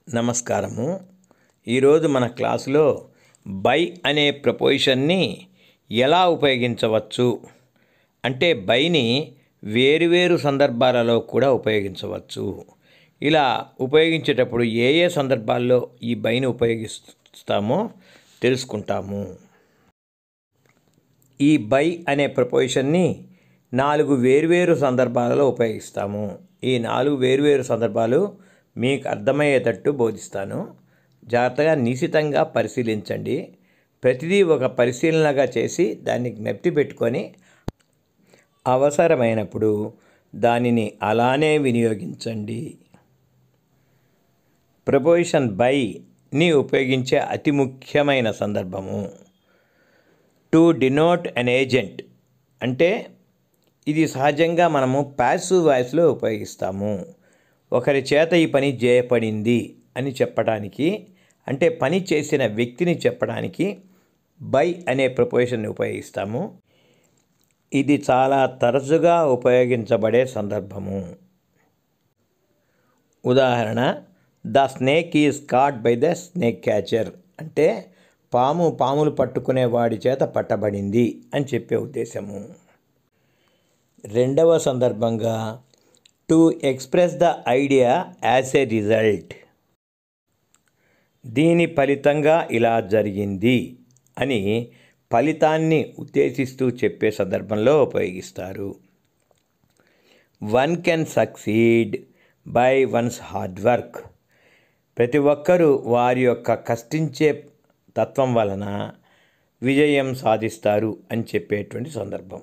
నమస్కారము ఈరోజు మన క్లాసులో బై అనే ప్రపోజిషన్ని ఎలా ఉపయోగించవచ్చు అంటే బైని వేరువేరు సందర్భాలలో కూడా ఉపయోగించవచ్చు ఇలా ఉపయోగించేటప్పుడు ఏ ఏ సందర్భాల్లో ఈ బైని ఉపయోగిస్తామో తెలుసుకుంటాము ఈ బై అనే ప్రపోజిషన్ని నాలుగు వేర్వేరు సందర్భాలలో ఉపయోగిస్తాము ఈ నాలుగు వేర్వేరు సందర్భాలు మీకు అర్థమయ్యేటట్టు బోధిస్తాను జాగ్రత్తగా నిశితంగా పరిశీలించండి ప్రతిదీ ఒక పరిశీలనగా చేసి దాన్ని జ్ఞప్తి పెట్టుకొని అవసరమైనప్పుడు దానిని అలానే వినియోగించండి ప్రపోజిషన్ బైని ఉపయోగించే అతి ముఖ్యమైన సందర్భము టు డినోట్ అన్ ఏజెంట్ అంటే ఇది సహజంగా మనము ప్యాసివ్ వాయిస్లో ఉపయోగిస్తాము ఒకరి చేత ఈ పని చేయబడింది అని చెప్పడానికి అంటే పని చేసిన వ్యక్తిని చెప్పడానికి బై అనే ప్రపోజిషన్ని ఉపయోగిస్తాము ఇది చాలా తరచుగా ఉపయోగించబడే సందర్భము ఉదాహరణ the snake is caught by the snake catcher అంటే పాము పాములు పట్టుకునే వాడి చేత పట్టబడింది అని చెప్పే ఉద్దేశము రెండవ సందర్భంగా to express the idea as a result దీని ఫలితంగా ఇలా జరిగింది అని ఫలితాన్ని ఉద్దేశిస్తూ చెప్పే సందర్భంలో ఉపయోగిస్తారు one can succeed by one's hard work ప్రతి ఒక్కరూ వారి యొక్క కష్టించే తత్వం వలన విజయం సాధిస్తారు అని చెప్పేటువంటి సందర్భం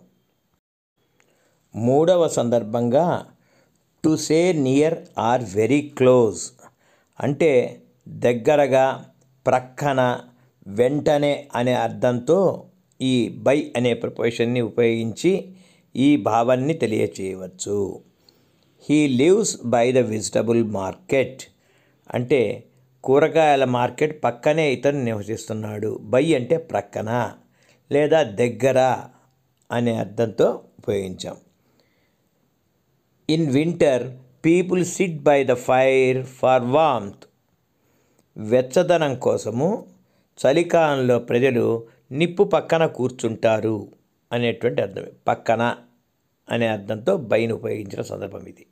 మూడవ సందర్భంగా to say near or very close అంటే దగ్గరగా ప్రక్కన వెంటనే అనే అర్థంతో ఈ బై అనే ప్రపోజిషన్ని ఉపయోగించి ఈ భావాన్ని తెలియచేయవచ్చు he lives by the vegetable market అంటే కూరగాయల మార్కెట్ పక్కనే ఇతను నివసిస్తున్నాడు బై అంటే ప్రక్కన లేదా దగ్గర అనే అర్థంతో ఉపయోగించాం in winter people sit by the fire for warmth వెచ్చదనం కోసము చలికాలంలో ప్రజలు నిప్పు పక్కన కూర్చుంటారు అనేటువంటి అర్థం పక్కన అనే అర్థంతో బైని ఉపయోగించిన సందర్భం ఇది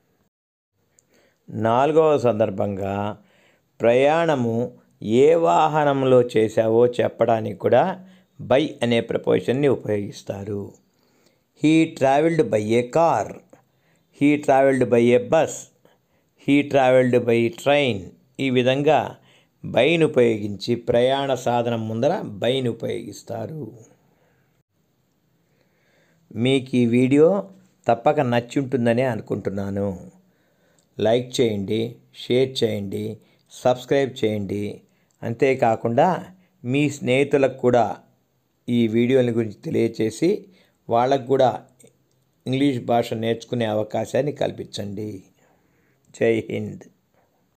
నాలుగవ సందర్భంగా ప్రయాణము ఏ వాహనంలో చేశావో చెప్పడానికి కూడా బై అనే ప్రపోజిషన్ని ఉపయోగిస్తారు he travelled by a car he travelled by a bus he travelled by train ఈ విధంగా బైన్ ఉపయోగించి ప్రయాణ సాధనం ముందర బైన్ ఉపయోగిస్తారు మీకు ఈ వీడియో తప్పక నచ్చి ఉంటుందని అనుకుంటున్నాను లైక్ చేయండి షేర్ చేయండి సబ్స్క్రైబ్ చేయండి అంతేకాకుండా మీ స్నేహితులకు కూడా ఈ వీడియోల గురించి తెలియచేసి వాళ్ళకు కూడా ఇంగ్లీష్ భాష నేర్చుకునే అవకాశాన్ని కల్పించండి జై హింద్